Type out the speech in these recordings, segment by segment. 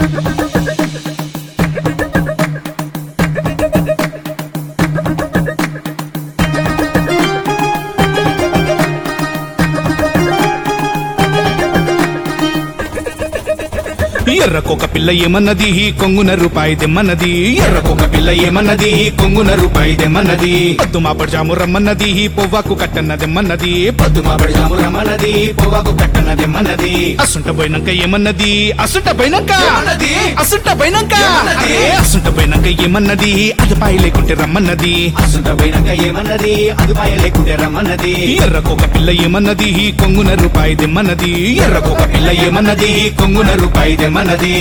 ఎర్రకొక పిల్ల ఏమన్నది కొంగున రూపాయి దెమ్మన్నది ఎర్రకొక పిల్ల ఏమన్నది కొంగున రూపాయి దెమ్మన్నది పద్దు మాపడి జాము రమ్మన్నది పొవ్వాకు కట్టన్నదెమ్మన్నది పద్దు మాపడి జాము రమ్మన్నది పొవ్వాకు కట్టన్నదెమ్మన్నది అసుంట పోయినాక ఏమన్నది అసుంట పోయినాక ఏమన్నది? అసుంట పోయినాక ఏమన్నది? అసుంట పోయినాక ఏమన్నది అది పాయి లేకుంటే రమ్మన్నది అసుంట పోయినాక ఏమన్నది అదుపాయ లేకుంటే రమ్మన్నది ఎర్రకొక పిల్ల ఏమన్నది కొంగున రూపాయి దెమ్మన్నది ఎర్రకొక పిల్ల ఏమన్నది కొంగున రూపాయి దెమ్మన్నది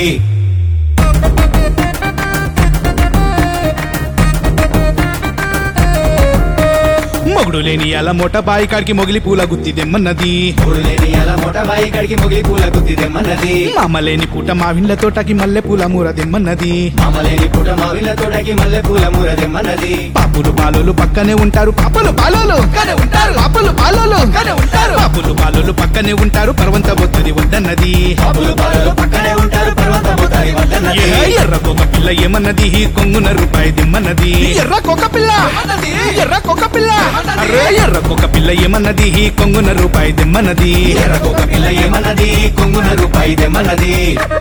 మొగుడు లేని అలా మొట బాయి కాడికి మొగిలి పూల గుత్తి దెమ్మన్నది మూడు లేని అలా మొట బాయి కడికి మొగిలి పూల గుత్తి తెమ్మన్నది మామ లేని పూట మావిండ్ల తోటకి మల్లె పూల మూర దెమ్మన్నది మామలేని పూట మావిల తోటకి మల్లె పూల మూర తెమ్మన్నది పాపులు పాలోలు పక్కనే ఉంటారు పాపలు పాలోలు పక్కనే ఉంటారు. పాపులు పాలోలు పక్కనే ఉంటారు. పాపులు పాలోలు పక్కనే ఉంటారు పర్వంత బొత్తది వద్దన్నది పాపులు పాలలు పక్కనే ఉంటారు పర్వత పోతాయి వద్దన్నది ఏ ఎర్రకొక పిల్ల ఏమన్నది కొంగున రూపాయి దిమ్మన్నది ఎర్రకొక పిల్ల ఏమన్నది? ఎర్రకొక పిల్ల ఏమన్నది? అరే ఎర్రకొక పిల్ల ఏమన్నది కొంగున రూపాయి దిమ్మన్నది ఎర్రకొక పిల్ల ఏమన్నది కొంగున రూపాయి తెమ్మన్నది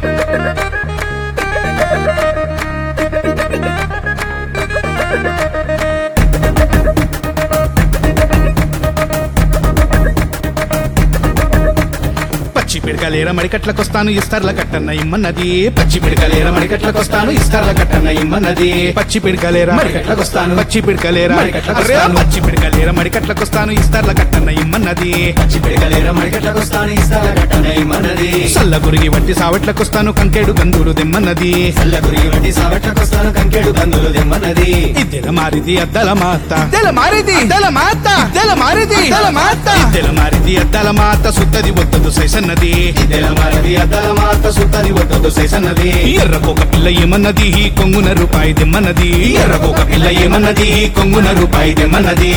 పచ్చి పిడకలేర మడికట్లకొస్తాను ఇస్తర్ల కట్టన్న ఇమ్మన్నది పచ్చి పిడకలేర మడికట్లకొస్తాను ఇస్తర్ల కట్టన్న ఇమ్మన్నది పచ్చి పిడకలేర మడికట్లకొస్తాను. పచ్చి పిడకలేర మడికట్లకొస్తాను. అరే పచ్చి పిడకలేర మడికట్లకొస్తాను ఇస్తర్ల కట్టన్న ఇమ్మన్నది పచ్చి పిడకలేర మడికట్లకొస్తాను ఇస్తాల కట్టన ఇమ్మన్నది సల్ల గురిగి వంటి సావట్లకొస్తాను కంకేడు గంధులు దెమ్మన్నది చల్ల గురిగి వంటి సావట్లకొస్తాను కంకేడు కందులు తెమ్మన్నది ఇద్దెల మారిది అద్దల మాత ఇద్దెల మారిది అద్దల మాత ఇద్దెల మారిది అద్దల మాత ఇద్దెల మారిది అద్దల మాత సుత్తది బొత్తదు సైసన్నది ఇద్దెల మారది అద్దల మాత సుత్తని వద్దొద్దు సైసన్నది ఎర్రకొక పిల్ల ఏమన్నది కొంగున రూపాయి దెమ్మన్నది ఎర్రకొక పిల్ల ఏమన్నది కొంగున రూపాయి దెమ్మన్నది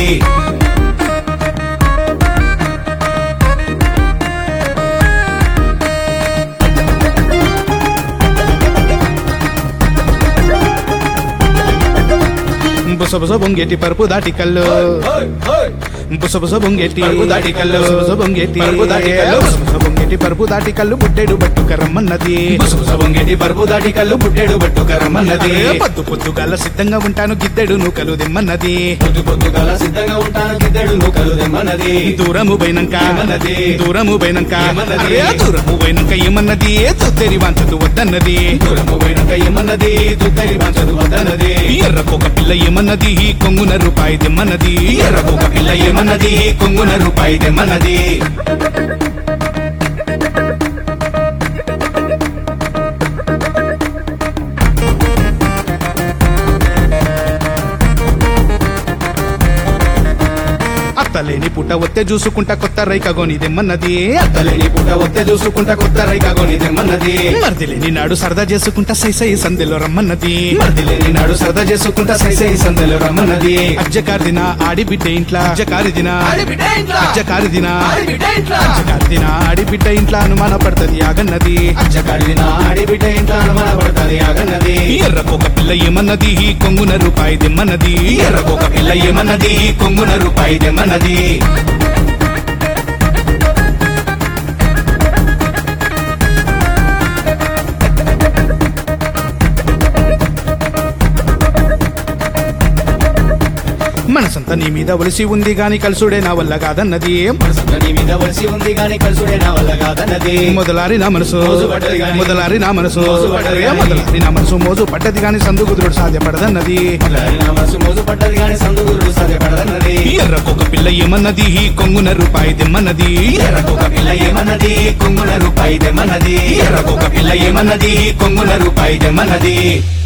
బుసబుస బొంగేటి పరుపు దాటి కళ్ళు హోయ్, హోయ్. బుసబుస బొంగేటి పరుపు దాటి కళ్ళు. బుసబుస బొంగేటి పరుపు దాటి కళ్ళు. బుసబుస బొంగేటి పరుపు దాటి కళ్ళు బుట్టెడు బట్టుక రమ్మన్నది బుసబుస బొంగేటి పరుపు దాటి కళ్ళు పుట్టెడు బట్టు కరమ్మన్నది అరే పొద్దు పొద్దుగాల సిద్ధంగా ఉంటాను గిద్దెడు నూకలు దెమ్మన్నది పొద్దు పొద్దుగల సిద్ధంగా ఉంటాను గిద్దెడు నూకలు తెమ్మన్నది దూరము పోయినంక ఏమన్నది? దూరము పోయినంక ఏమన్నది? అరే దూరము పోయినంక ఏమన్నది తొత్తెరి వాంచదు వద్దన్నది దూరము పోయినాక ఏమన్నది దుద్దరి పంచదు వద్దన్నది ఎర్రకొక పిల్ల ఏమన్నది కొంగున రూపాయి దెమ్మన్నది ఎర్రకొక పిల్ల ఏమన్నది కొంగున రూపాయి దెమ్మన్నది అత్తలేని పుట్ట ఒత్తె చూసుకుంటా కొత్త రైక గోని దెమ్మన్నది తల్లిని పుట్ట ఒత్తే చూసుకుంటా కొత్త రైక కొని తెమ్మన్నది మర్దిలేని నాడు సరదా చేసుకుంటా సైసై సందెలో రమ్మన్నది మర్దిలేని నాడు సరదా చేసుకుంటా సైసై సందలు రమ్మన్నది అజ్జకారిదిన ఆడి బిడ్డ ఇంట్ల అజ్జకారిదిన ఆడిబిడ్డ ఇంట్లా. అజ్జకారిదిన ఆడిబిడ్డ ఇంట్లా. అజ్జకారిదిన ఆడి బిడ్డ ఇంట్ల అనుమాన పడుతుంది ఆగన్నది అచ్చకాడిన ఆడిబిడ్డ ఇంట్లో అనుమాన పడుతుంది ఆగన్నది ఎర్రకొక పిల్ల ఏమన్నది కొంగున రూపాయి దెమ్మన్నది ఎర్రకొక పిల్ల ఏమన్నది కొంగున రూపాయి దెమ్మన్నది మనసంతా నీ మీద ఒలిసి ఉంది గాని కలుసుడే నా వల్ల కాదన్నది మనసంతా నీ మీద వలసి ఉంది గాని కలుసుడే నా వల్ల కాదన్నది మొదలారి నా మనసు మోజు పడ్డది గాని. మొదలారి నా మనసు మోజు పడ్డది ఏ గాని. మొదలారి నా మనసు మోజు పడ్డది గాని సందు కుదురుడు సాధ్యపడదన్నది మొదలారి నా మనసు మోజు పడ్డది గాని సందుగురుడు సాధ్యపడదన్నది ఎర్రకొక పిల్ల ఏమన్నది కొంగున రూపాయి దెమ్మన్నది ఎర్రకొక పిల్ల ఏమన్నది కొంగున రూపాయి తెమ్మన్నది ఎర్రకొక పిల్ల ఏమన్నది కొంగున రూపాయి దెమ్మన్నది